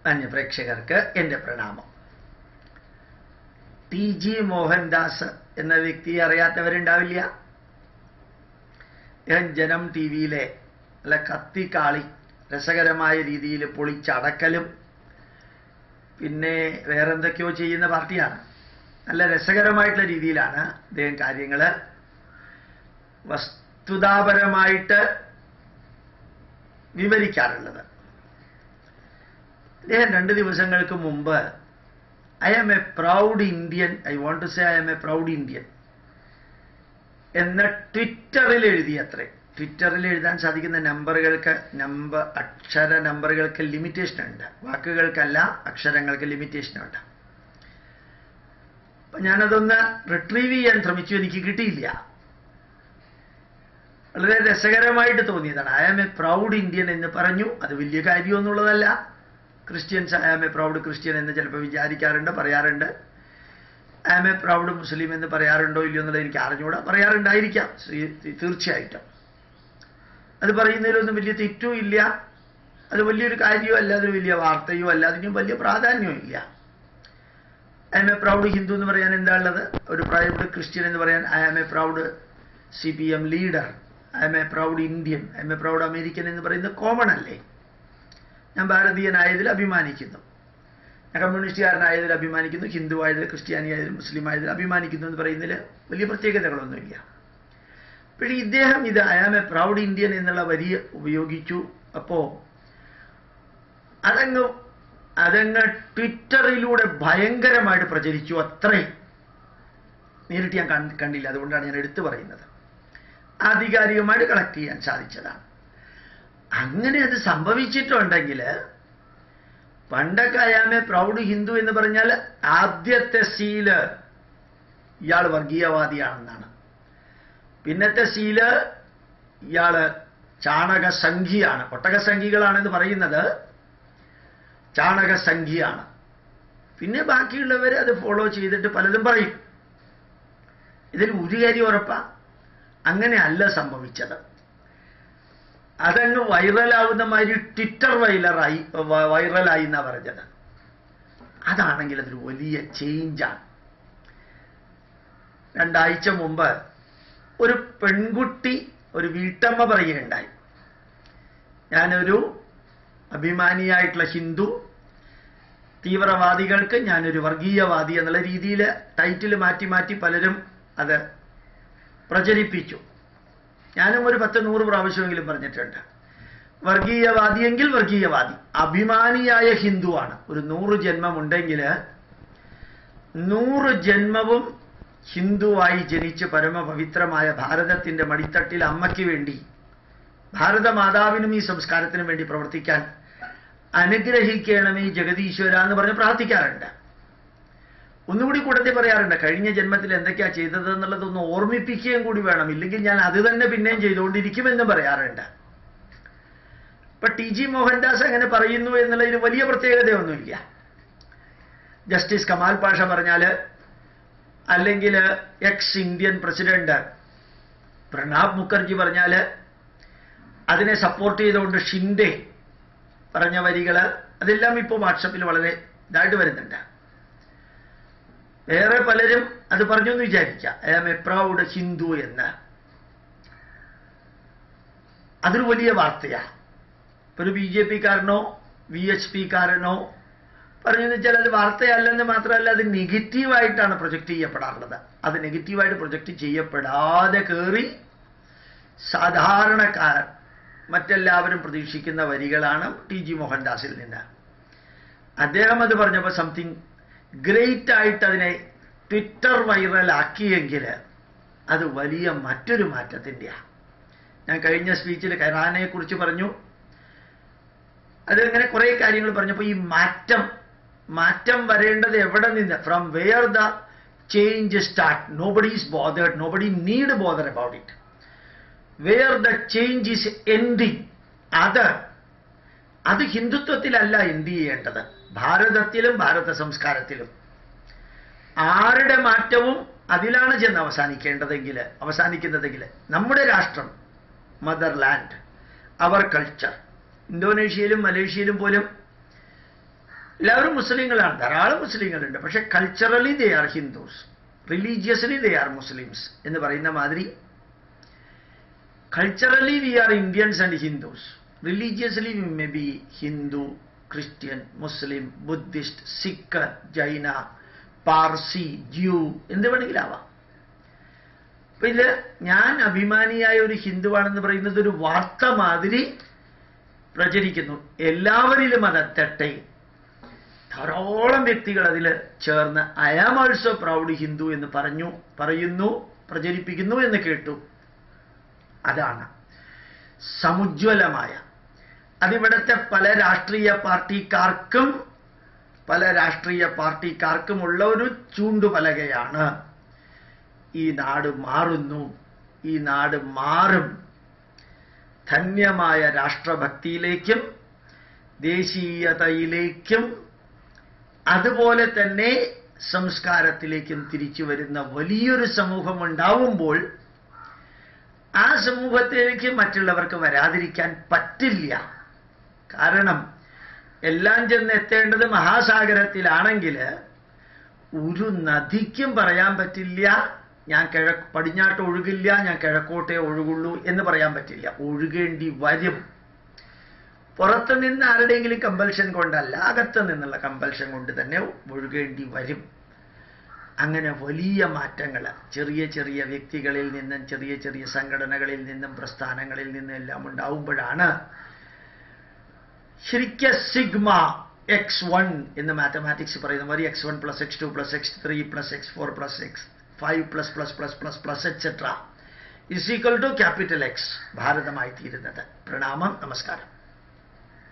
മാന്യ പ്രേക്ഷകർക്ക് എൻ്റെ പ്രണാമം ടി ജി മോഹൻദാസ് എന്ന വ്യക്തിയെ അറിയാത്തവരുണ്ടാവില്ല ഞാൻ ജനം ടി വിയിലെ അല്ല കത്തിക്കാളി രസകരമായ രീതിയിൽ പൊളിച്ചടക്കലും പിന്നെ വേറെന്തൊക്കെയോ ചെയ്യുന്ന പാർട്ടിയാണ് നല്ല രസകരമായിട്ടുള്ള രീതിയിലാണ് അദ്ദേഹം കാര്യങ്ങൾ വസ്തുതാപരമായിട്ട് വിവരിക്കാറുള്ളത് അദ്ദേഹം രണ്ട് ദിവസങ്ങൾക്ക് മുമ്പ് I am a proud Indian I want to say I am a proud Indian എന്ന് ട്വിറ്ററിൽ എഴുതിയത്രേ ട്വിറ്ററിൽ എഴുതാൻ സാധിക്കുന്ന നമ്പറുകൾക്ക് നമ്പർ അക്ഷര നമ്പറുകൾക്ക് ലിമിറ്റേഷൻ ഉണ്ട് വാക്കുകൾക്കല്ല അക്ഷരങ്ങൾക്ക് ലിമിറ്റേഷൻ ഉണ്ട് അപ്പൊ ഞാനതൊന്ന് റിട്രീവ് ചെയ്യാൻ ശ്രമിച്ചു എനിക്ക് കിട്ടിയില്ല വളരെ രസകരമായിട്ട് തോന്നിയതാണ് I am a proud Indian എന്ന് പറഞ്ഞു അത് വലിയ കാര്യമൊന്നുള്ളതല്ല Christians I am a proud Christian എന്ന് ചിലപ്പോൾ വിചാരിക്കാറുണ്ട് പറയാറുണ്ട് I am a proud Muslim എന്ന് പറയാറുണ്ടോ ഇല്ലയോ എന്നുള്ളത് എനിക്ക് അറിഞ്ഞുകൂടാ പറയാറുണ്ടായിരിക്കാം തീർച്ചയായിട്ടും അത് പറയുന്നതിലൊന്നും വലിയ തെറ്റും ഇല്ല അത് വലിയൊരു കാര്യവും അല്ല അതൊരു വലിയ വാർത്തയോ അല്ല അതിനും വലിയ പ്രാധാന്യവും ഇല്ല I am a proud Hindu എന്ന് പറയാൻ എന്താ ഉള്ളത് ഒരു പ്രൗഡ് ക്രിസ്ത്യൻ എന്ന് പറയാൻ I am a proud C P M leader I'm a proud Indian I'm a proud American എന്ന് പറയുന്നത് കോമൺ അല്ലേ ഞാൻ ഭാരതീയനായതിൽ അഭിമാനിക്കുന്നു ഞാൻ കമ്മ്യൂണിസ്റ്റുകാരനായതിൽ അഭിമാനിക്കുന്നു ഹിന്ദു ആയതിൽ ക്രിസ്ത്യാനി ആയതിൽ മുസ്ലിം ആയതിൽ അഭിമാനിക്കുന്നു എന്ന് പറയുന്നതിൽ വലിയ പ്രത്യേകതകളൊന്നുമില്ല പക്ഷേ ഇദ്ദേഹം ഇത് I am a proud Indian എന്നുള്ള വരി ഉപയോഗിച്ചു അപ്പോ അതങ്ങ് അതങ്ങ് ട്വിറ്ററിലൂടെ ഭയങ്കരമായിട്ട് പ്രചരിച്ചു അത്രയും നേരിട്ട് ഞാൻ കണ്ടില്ല അതുകൊണ്ടാണ് ഞാൻ എടുത്തു പറയുന്നത് ആധികാരികമായിട്ട് കളക്ട് ചെയ്യാൻ സാധിച്ചതാണ് അങ്ങനെ അത് സംഭവിച്ചിട്ടുണ്ടെങ്കിൽ പണ്ടൊക്കെ അയാമെ പ്രൗഡ് ഹിന്ദു എന്ന് പറഞ്ഞാൽ ആദ്യത്തെ സീല് ഇയാൾ വർഗീയവാദിയാണെന്നാണ് പിന്നത്തെ സീല് ഇയാള് ചാണകസംഖിയാണ് ഒട്ടകസംഖികളാണെന്ന് പറയുന്നത് ചാണകസംഖിയാണ് പിന്നെ ബാക്കിയുള്ളവർ അത് ഫോളോ ചെയ്തിട്ട് പലതും പറയും ഇതിൽ ഒരു കാര്യം ഉറപ്പാ അങ്ങനെ അല്ല സംഭവിച്ചത് അതങ്ങ് വൈറലാവുന്ന മാതിരി ട്വിറ്റർ വൈറലായി വൈറലായി എന്നാ പറഞ്ഞത് അതാണെങ്കിൽ അതൊരു വലിയ ചേഞ്ചാണ് രണ്ടാഴ്ച മുമ്പ് ഒരു പെൺകുട്ടി ഒരു വീട്ടമ്മ പറയുകയുണ്ടായി ഞാനൊരു അഭിമാനിയായിട്ടുള്ള ഹിന്ദു തീവ്രവാദികൾക്ക് ഞാനൊരു വർഗീയവാദി എന്നുള്ള രീതിയിൽ ടൈറ്റിൽ മാറ്റി മാറ്റി പലരും അത് പ്രചരിപ്പിച്ചു ഞാനും ഒരു പത്ത് നൂറ് പ്രാവശ്യമെങ്കിലും പറഞ്ഞിട്ടുണ്ട് വർഗീയവാദിയെങ്കിൽ വർഗീയവാദി അഭിമാനിയായ ഹിന്ദുവാണ് ഒരു നൂറ് ജന്മമുണ്ടെങ്കിൽ നൂറ് ജന്മവും ഹിന്ദുവായി ജനിച്ച് പരമപവിത്രമായ ഭാരതത്തിന്റെ മടിത്തട്ടിൽ അമ്മയ്ക്ക് വേണ്ടി ഭാരതമാതാവിനും ഈ സംസ്കാരത്തിനും വേണ്ടി പ്രവർത്തിക്കാൻ അനുഗ്രഹിക്കണമേ ജഗതീശ്വര എന്ന് പറഞ്ഞ് പ്രാർത്ഥിക്കാറുണ്ട് ഒന്നുകൂടി കൂട്ടത്തിൽ പറയാറുണ്ട് കഴിഞ്ഞ ജന്മത്തിൽ എന്തൊക്കെയാ ചെയ്തത് എന്നുള്ളതൊന്ന് ഓർമ്മിപ്പിക്കുകയും കൂടി വേണം ഇല്ലെങ്കിൽ ഞാൻ അത് തന്നെ പിന്നെയും ചെയ്തുകൊണ്ടിരിക്കുമെന്നും പറയാറുണ്ട് ഇപ്പൊ ടി ജി മോഹൻദാസ് അങ്ങനെ പറയുന്നു എന്നുള്ളതിന് വലിയ പ്രത്യേകതയൊന്നുമില്ല ജസ്റ്റിസ് കമാൽ പാഷ പറഞ്ഞാല് അല്ലെങ്കിൽ ex Indian president Pranab Mukherjee പറഞ്ഞാല് അതിനെ സപ്പോർട്ട് ചെയ്തുകൊണ്ട് ഷിൻഡെ പറഞ്ഞ വരികള് അതെല്ലാം ഇപ്പോൾ വാട്സപ്പിൽ വളരെ ഇതായിട്ട് വരുന്നുണ്ട് വേറെ പലരും അത് പറഞ്ഞു എന്ന് വിചാരിക്കാം I am a proud Hindu എന്ന് അതൊരു വലിയ വാർത്തയാണ് ഇപ്പൊ ഒരു ബി ജെ പിക്കാരനോ വി എച്ച് പി കാരനോ പറഞ്ഞെന്ന് വെച്ചാൽ അത് വാർത്തയല്ലെന്ന് മാത്രമല്ല അത് നെഗറ്റീവായിട്ടാണ് പ്രൊജക്റ്റ് ചെയ്യപ്പെടാറുള്ളത് അത് നെഗറ്റീവായിട്ട് പ്രൊജക്റ്റ് ചെയ്യപ്പെടാതെ കയറി സാധാരണക്കാരൻ മറ്റെല്ലാവരും പ്രതീക്ഷിക്കുന്ന വരികളാണ് ടി ജി മോഹൻദാസിൽ നിന്ന് അദ്ദേഹം അത് പറഞ്ഞപ്പോൾ സംതിങ് ഗ്രേറ്റ് ആയിട്ട് അതിനെ ട്വിറ്റർ വൈറലാക്കിയെങ്കിൽ അത് വലിയ മറ്റൊരു മാറ്റത്തിൻ്റെയാണ് ഞാൻ കഴിഞ്ഞ സ്പീച്ചിൽ ഖൈറാനെ കുറിച്ച് പറഞ്ഞു അതിങ്ങനെ കുറേ കാര്യങ്ങൾ പറഞ്ഞപ്പോൾ ഈ മാറ്റം മാറ്റം വരേണ്ടത് എവിടെ നിന്ന് from where the change start nobody is bothered nobody need bother about it where the change is ending അത് അത് ഹിന്ദുത്വത്തിലല്ല എന്ത് ചെയ്യേണ്ടത് ഭാരതത്തിലും ഭാരത സംസ്കാരത്തിലും ആരുടെ മാറ്റവും അതിലാണ് ചെന്ന് അവസാനിക്കേണ്ടതെങ്കിൽ അവസാനിക്കുന്നതെങ്കിൽ നമ്മുടെ രാഷ്ട്രം മദർലാൻഡ് അവർ കൾച്ചർ ഇന്തോനേഷ്യയിലും മലേഷ്യയിലും പോലും എല്ലാവരും മുസ്ലിങ്ങളാണ് ധാരാളം മുസ്ലിങ്ങളുണ്ട് പക്ഷെ culturally they are Hindus religiously they are Muslims എന്ന് പറയുന്ന മാതിരി culturally we are Indians and Hindus religiously we may be Hindu Christian Muslim Buddhist Sikh ജൈന പാർസി ജ്യൂ എന്ത് വേണമെങ്കിലാവാം അപ്പൊ ഇത് ഞാൻ അഭിമാനിയായ ഒരു ഹിന്ദുവാണെന്ന് പറയുന്നത് ഒരു വാർത്ത മാതിരി പ്രചരിക്കുന്നു എല്ലാവരിലും അതെത്തട്ടെ ധാരാളം വ്യക്തികൾ അതിൽ ചേർന്ന് I am also proud Hindu എന്ന് പറഞ്ഞു പറയുന്നു പ്രചരിപ്പിക്കുന്നു എന്ന് കേട്ടു അതാണ് സമുജ്വലമായ അതിവിടുത്തെ പല രാഷ്ട്രീയ പാർട്ടിക്കാർക്കും പല രാഷ്ട്രീയ പാർട്ടിക്കാർക്കുമുള്ള ഒരു ചൂണ്ടുപലകയാണ് ഈ നാട് മാറുന്നു ഈ നാട് മാറും ധന്യമായ രാഷ്ട്രഭക്തിയിലേക്കും ദേശീയതയിലേക്കും അതുപോലെ തന്നെ സംസ്കാരത്തിലേക്കും തിരിച്ചു വരുന്ന വലിയൊരു സമൂഹം ഉണ്ടാവുമ്പോൾ ആ സമൂഹത്തിലേക്ക് മറ്റുള്ളവർക്ക് വരാതിരിക്കാൻ പറ്റില്ല കാരണം എല്ലാം ചെന്ന് എത്തേണ്ടത് മഹാസാഗരത്തിലാണെങ്കിൽ ഒരു നദിക്കും പറയാൻ പറ്റില്ല ഞാൻ കിഴക്ക് പടിഞ്ഞാട്ട് ഒഴുകില്ല ഞാൻ കിഴക്കോട്ടേ ഒഴുകുള്ളൂ എന്ന് പറയാൻ പറ്റില്ല ഒഴുകേണ്ടി വരും പുറത്തു നിന്ന് ആരുടെയെങ്കിലും കമ്പൽഷൻ കൊണ്ടല്ല അകത്ത് നിന്നുള്ള കമ്പൽഷൻ കൊണ്ട് തന്നെ ഒഴുകേണ്ടി വരും അങ്ങനെ വലിയ മാറ്റങ്ങൾ ചെറിയ ചെറിയ വ്യക്തികളിൽ നിന്നും ചെറിയ ചെറിയ സംഘടനകളിൽ നിന്നും പ്രസ്ഥാനങ്ങളിൽ നിന്നും എല്ലാം ഉണ്ടാവുമ്പോഴാണ് ശരിക്കും സിഗ്മ എക്സ് വൺ എന്ന് മാത്തമാറ്റിക്സ് പറയുന്ന മാതിരി x one plus x two plus x three plus x four plus x five plus plus plus plus plus etcetera is equal to capital X ഭാരതമായി തീരുന്നത് പ്രണാമം നമസ്കാരം